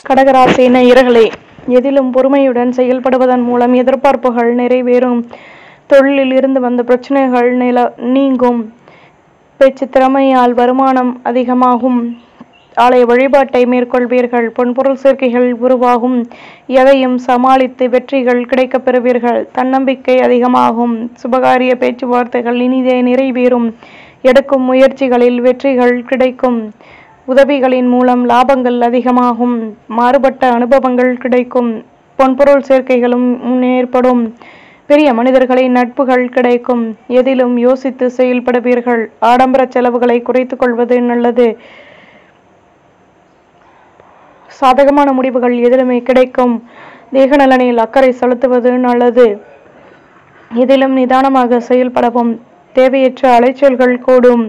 கடகராசி நேயர்களே எதிலும் பொறுமையுடன் செயல்படுவதன் மூலம் எதிர்பார்ப்புகள் நிறைவேறும் தொழிலில் இருந்து வந்த பிரச்சனைகள் நில நீங்கும் பேச்சு திறமையால் வருமானம் அதிகமாகும் ஆலய வழிபாட்டை மேற்கொள்வீர்கள் பொன்பொருள் சேர்க்கைகள் உருவாகும் எதையும் சமாளித்து வெற்றிகள் கிடைக்கப் பெறுவீர்கள் தன்னம்பிக்கை அதிகமாகும் சுபகாரிய பேச்சுவார்த்தைகள் இனிதே நிறைவேறும் எடுக்கும் முயற்சிகளில் வெற்றிகள் கிடைக்கும் உதவிகளின் மூலம் லாபங்கள் அதிகமாகும் மாறுபட்ட அனுபவங்கள் கிடைக்கும் பொன்பொருள் சேர்க்கைகளும் ஏற்படும் பெரிய மனிதர்களின் நட்புகள் கிடைக்கும் எதிலும் யோசித்து செயல்படுவீர்கள் ஆடம்பர செலவுகளை குறைத்துக் கொள்வது நல்லது சாதகமான முடிவுகள் எதிலுமே கிடைக்கும் தேக நலனில் அக்கறை செலுத்துவது நல்லது இதிலும் நிதானமாக செயல்படவும் தேவையற்ற அலைச்சல்கள் கூடும்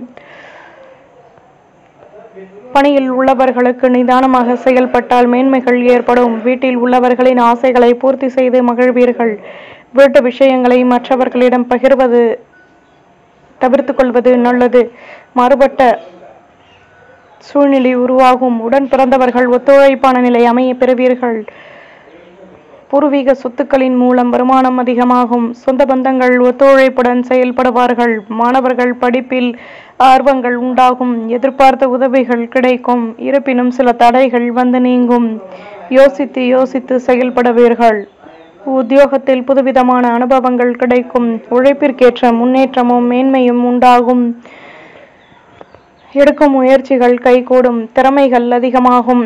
பணியில் உள்ளவர்களுக்கு நிதானமாக செயல்பட்டால் மேன்மைகள் ஏற்படும் வீட்டில் உள்ளவர்களின் ஆசைகளை பூர்த்தி செய்து மகிழ்வீர்கள் வீட்டு விஷயங்களை மற்றவர்களிடம் பகிர்வது தவிர்த்து கொள்வது நல்லது மாறுபட்ட சூழ்நிலை உருவாகும் உடன் பிறந்தவர்கள் ஒத்துழைப்பான நிலை அமைய பெறுவீர்கள் பூர்வீக சொத்துக்களின் மூலம் வருமானம் அதிகமாகும் சொந்த பந்தங்கள் ஒத்துழைப்புடன் செயல்படுவார்கள் மாணவர்கள் படிப்பில் ஆர்வங்கள் உண்டாகும் எதிர்பார்த்த உதவிகள் கிடைக்கும் இருப்பினும் சில தடைகள் வந்து நீங்கும் யோசித்து யோசித்து செயல்படுவீர்கள் உத்தியோகத்தில் புதுவிதமான அனுபவங்கள் கிடைக்கும் உழைப்பிற்கேற்ற முன்னேற்றமும் மேன்மையும் உண்டாகும் எடுக்கும் முயற்சிகள் கைகூடும் திறமைகள் அதிகமாகும்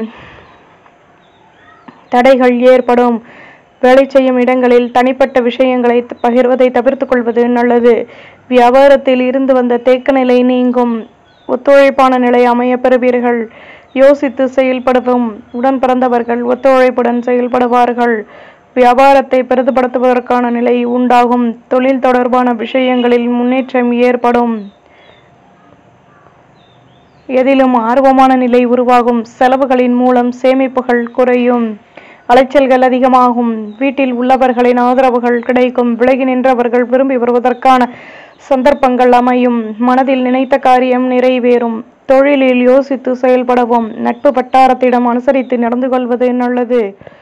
தடைகள் ஏற்படும் வேலை செய்யும் இடங்களில் தனிப்பட்ட விஷயங்களை த- பகிர்வதை தவிர்த்துக் கொள்வது நல்லது வியாபாரத்தில் இருந்து வந்த தேக்க நிலை நீங்கும் ஒத்துழைப்பான நிலை அமைய பெறுவீர்கள் யோசித்து செயல்படவும் உடன் பிறந்தவர்கள் ஒத்துழைப்புடன் செயல்படுவார்கள் வியாபாரத்தை பெரிதுபடுத்துவதற்கான நிலை உண்டாகும் தொழில் தொடர்பான விஷயங்களில் முன்னேற்றம் ஏற்படும் எதிலும் ஆர்வமான நிலை உருவாகும் செலவுகளின் மூலம் சேமிப்புகள் குறையும் அலைச்சல்கள் அதிகமாகும் வீட்டில் உள்ளவர்களின் ஆதரவுகள் கிடைக்கும் விலகி நின்றவர்கள் விரும்பி வருவதற்கான சந்தர்ப்பங்கள் அமையும் மனதில் நினைத்த காரியம் நிறைவேறும் தொழிலில் யோசித்து செயல்படவும் நட்பு வட்டாரத்திடம் அனுசரித்து நடந்து கொள்வது நல்லது